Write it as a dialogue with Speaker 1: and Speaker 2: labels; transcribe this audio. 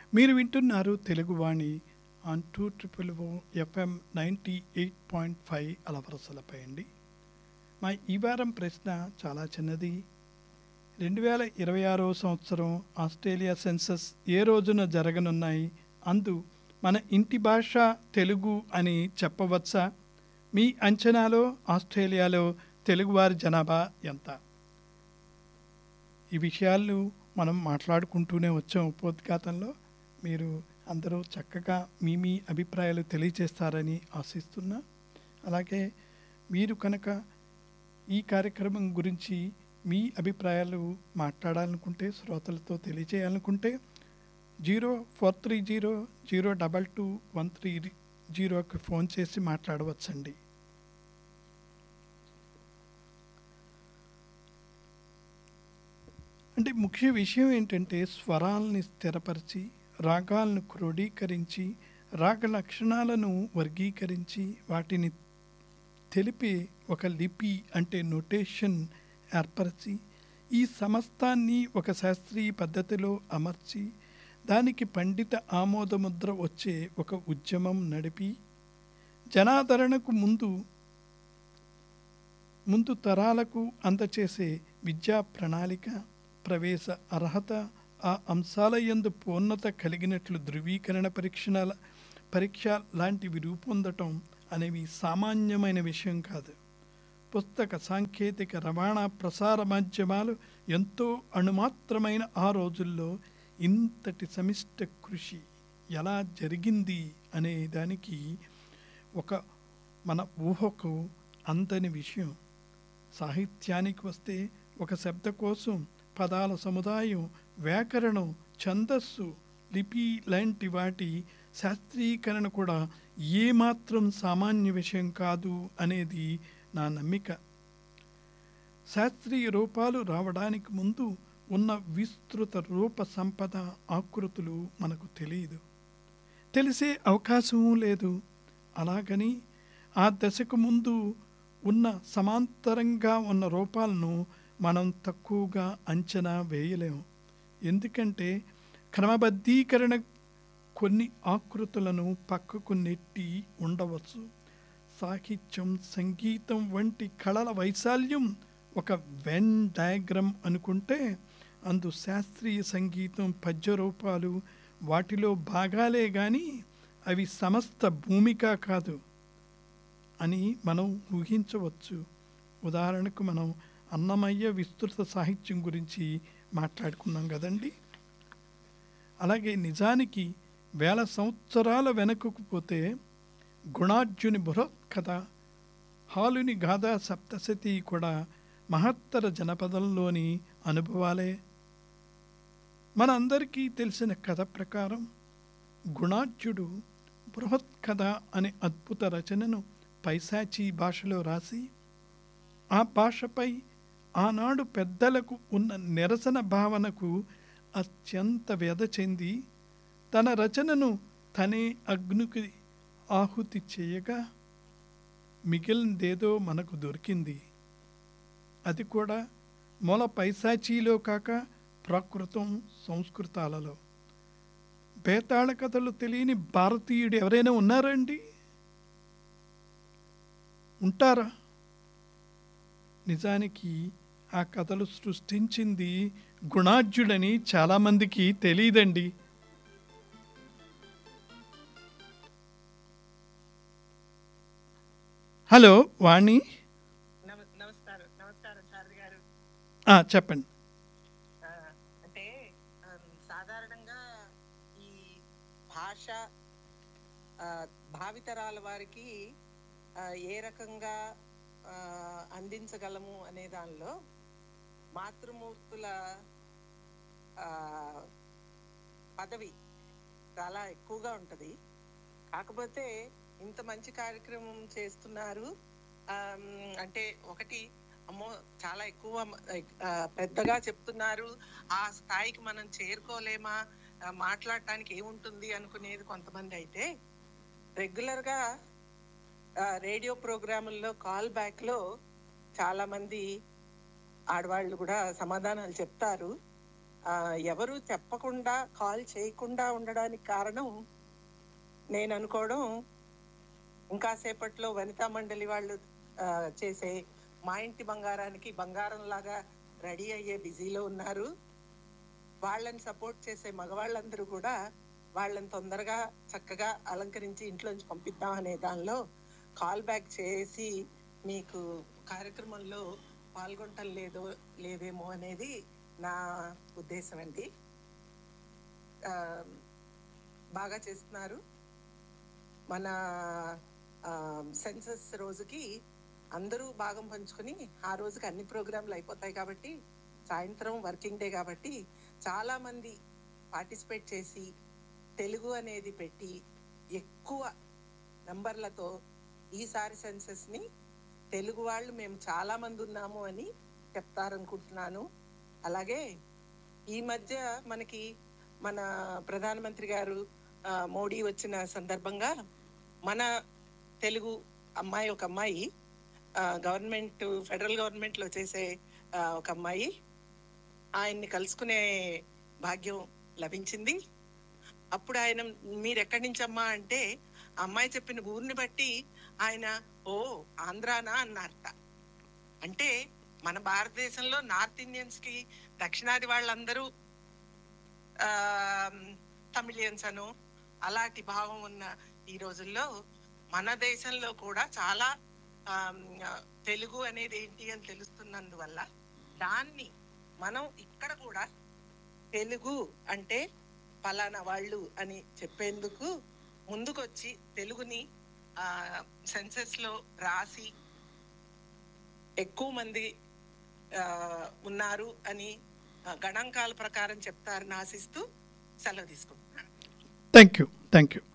Speaker 1: మీరు వింటున్నారు Teluguvani on two triple O FM ninety eight point five అలవరసలపై అండి మా ఈ వారం ప్రశ్న చాలా చిన్నది రెండు వేల ఇరవై ఆరో సంవత్సరం ఆస్ట్రేలియా సెన్సస్ ఏ రోజున జరగనున్నాయి అందు మన ఇంటి భాష తెలుగు అని చెప్పవచ్చా మీ అంచనాలో ఆస్ట్రేలియాలో తెలుగువారి జనాభా ఎంత ఈ విషయాలు మనం మాట్లాడుకుంటూనే వచ్చాం ఉపోద్ఘాతంలో మీరు అందరూ చక్కగా మీ మీ అభిప్రాయాలు తెలియజేస్తారని ఆశిస్తున్నా అలాగే మీరు కనుక ఈ కార్యక్రమం గురించి మీ అభిప్రాయాలు మాట్లాడాలనుకుంటే శ్రోతలతో తెలియజేయాలనుకుంటే zero four three zero zero double two one three జీరోకి ఫోన్ చేసి మాట్లాడవచ్చండి అంటే ముఖ్య విషయం ఏంటంటే స్వరాల్ని స్థిరపరిచి రాగాలను క్రోడీకరించి రాగ లక్షణాలను వర్గీకరించి వాటిని తెలిపే ఒక లిపి అంటే నొటేషన్ ఏర్పరిచి ఈ సమస్తాన్ని ఒక శాస్త్రీయ పద్ధతిలో అమర్చి దానికి పండిత ఆమోదముద్ర వచ్చే ఒక ఉద్యమం నడిపి జనాదరణకు ముందు ముందు తరాలకు అందచేసే విద్యా ప్రణాళిక ప్రవేశ అర్హత ఆ అంశాల యందు పూర్ణత కలిగినట్లు ధృవీకరణ పరీక్షణ పరీక్ష లాంటివి రూపొందటం అనేవి సామాన్యమైన విషయం కాదు పుస్తక సాంకేతిక రవాణా ప్రసార మాధ్యమాలు ఎంతో అణుమాత్రమైన ఆ రోజుల్లో ఇంతటి సమిష్ట కృషి ఎలా జరిగింది అనే దానికి ఒక మన ఊహకు అందని విషయం సాహిత్యానికి వస్తే ఒక శబ్దకోశం పదాల సముదాయం వ్యాకరణం ఛందస్సు లిపి లాంటి వాటి శాస్త్రీకరణ కూడా ఏమాత్రం సామాన్య విషయం కాదు అనేది నా నమ్మిక శాస్త్రీయ రూపాలు రావడానికి ముందు ఉన్న విస్తృత రూప సంపద ఆకృతులు మనకు తెలియదు తెలిసే అవకాశమూ లేదు అలాగని ఆ దశకు ముందు ఉన్న సమాంతరంగా ఉన్న రూపాలను మనం తక్కువగా అంచనా వేయలేము ఎందుకంటే క్రమబద్ధీకరణ కొన్ని ఆకృతులను పక్కకు నెట్టి ఉండవచ్చు సాహిత్యం సంగీతం వంటి కళల వైశాల్యం ఒక వెన్ డయాగ్రమ్ అనుకుంటే అందు శాస్త్రీయ సంగీతం పద్య రూపాలు వాటిలో భాగాలే కానీ అవి సమస్త భూమిక కాదు అని మనం ఊహించవచ్చు ఉదాహరణకు మనం అన్నమయ్య విస్తృత సాహిత్యం గురించి మాట్లాడుకున్నాం కదండి అలాగే నిజానికి వేల సంవత్సరాల వెనకకు పోతే గుణార్జుని బృహత్కథ హాలుని గాథా సప్తశతి కూడా మహత్తర జనపదంలోని అనుభవాలే మనందరికీ తెలిసిన కథ ప్రకారం గుణార్జుడు బృహత్కథ అనే అద్భుత రచనను పైశాచీ భాషలో రాసి ఆ భాషపై ఆనాడు పెద్దలకు ఉన్న నిరసన భావనకు అత్యంత వ్యధ చెంది తన రచనను తనే అగ్నికి ఆహుతి చేయగా మిగిలినదేదో మనకు దొరికింది అది కూడా మూల పైశాచీలో కాక ప్రాకృతం సంస్కృతాలలో బేతాళ కథలు తెలియని భారతీయుడు ఎవరైనా ఉన్నారండి ఉంటారా నిజానికి ఆ కథలు సృష్టించింది గుణార్జుడని చాలామందికి తెలియదండి హలో వాణి
Speaker 2: నమ- నమస్కారం నమస్కారం శారద గారు
Speaker 1: ఆ, చెప్పండి
Speaker 2: ఆ, అంటే ఆమ్, సాధారణంగా ఈ భాష ఆ, భావితరాల వారికి ఆ, ఏ రకంగా ఆ, అందించగలము అనే దానిలో మాతృమూర్తుల ఆ, పదవి చాలా ఎక్కువగా ఉంటది కాకపోతే ఇంత మంచి కార్యక్రమం చేస్తున్నారు ఆమ్, అంటే ఒకటి అమ్మో చాలా ఎక్కువ మ- ఆ, పెద్దగా చెప్తున్నారు ఆ స్థాయికి మనం చేరుకోలేమా ఆ, మాట్లాడటానికి ఏముంటుంది అనుకునేది కొంతమంది అయితే రెగ్యులర్ గా ఆ, రేడియో ప్రోగ్రాముల్లో కాల్ బ్యాక్ లో చాలా మంది ఆడవాళ్ళు కూడా సమాధానాలు చెప్తారు ఆ, ఎవరు చెప్పకుండా కాల్ చేయకుండా ఉండడానికి కారణం నేను అనుకోవడం ఇంకా సేపట్లో వనితా మండలి వాళ్ళు ఆ, చేసే మా ఇంటి బంగారానికి బంగారం లాగా రెడీ అయ్యే బిజీలో ఉన్నారు వాళ్ళని సపోర్ట్ చేసే మగవాళ్ళందరూ కూడా వాళ్ళని తొందరగా చక్కగా అలంకరించి ఇంట్లోంచి పంపిద్దాం అనే దానిలో కాల్ బ్యాక్ చేసి మీకు కార్యక్రమంలో పాల్గొనటం లేదో లేదేమో అనేది నా ఉద్దేశం అండి ఆ, బాగా చేస్తున్నారు మన సెన్సస్ రోజుకి అందరూ భాగం పంచుకొని ఆ రోజుకి అన్ని ప్రోగ్రాంలు అయిపోతాయి కాబట్టి సాయంత్రం వర్కింగ్ డే కాబట్టి చాలా మంది పార్టిసిపేట్ చేసి తెలుగు అనేది పెట్టి ఎక్కువ నంబర్లతో ఈసారి సెన్సస్ ని తెలుగు వాళ్ళు మేము చాలా మంది ఉన్నాము అని చెప్తారనుకుంటున్నాను అలాగే ఈ మధ్య మనకి మన ప్రధానమంత్రి గారు ఆ, మోడీ వచ్చిన సందర్భంగా మన తెలుగు అమ్మాయి ఒక అమ్మాయి గవర్నమెంట్ ఫెడరల్ గవర్నమెంట్ లో చేసే ఆ, ఒక అమ్మాయి ఆయన్ని కలుసుకునే భాగ్యం లభించింది అప్పుడు ఆయన మీరు ఎక్కడి నుంచి అమ్మా అంటే ఆ అమ్మాయి చెప్పిన ఊరిని బట్టి ఆయన ఓ ఆంధ్రానా అన్నారట అంటే మన భారతదేశంలో నార్త్ ఇండియన్స్ కి దక్షిణాది వాళ్ళందరూ ఆ తమిళియన్స్ అను అలాంటి భావం ఉన్న ఈ రోజుల్లో మన దేశంలో కూడా చాలా ఆమ్, తెలుగు అనేది ఏంటి అని తెలుస్తున్నందువల్ల దాన్ని మనం ఇక్కడ కూడా తెలుగు అంటే పలానా వాళ్ళు అని చెప్పేందుకు ముందుకొచ్చి తెలుగుని ఆ సెన్సెస్ లో రాసి ఎక్కువ మంది ఆ, ఉన్నారు అని ఆ, గణాంకాల ప్రకారం చెప్తారని ఆశిస్తూ సెలవు తీసుకుంటున్నాను
Speaker 1: థ్యాంక్ యూ థ్యాంక్ యూ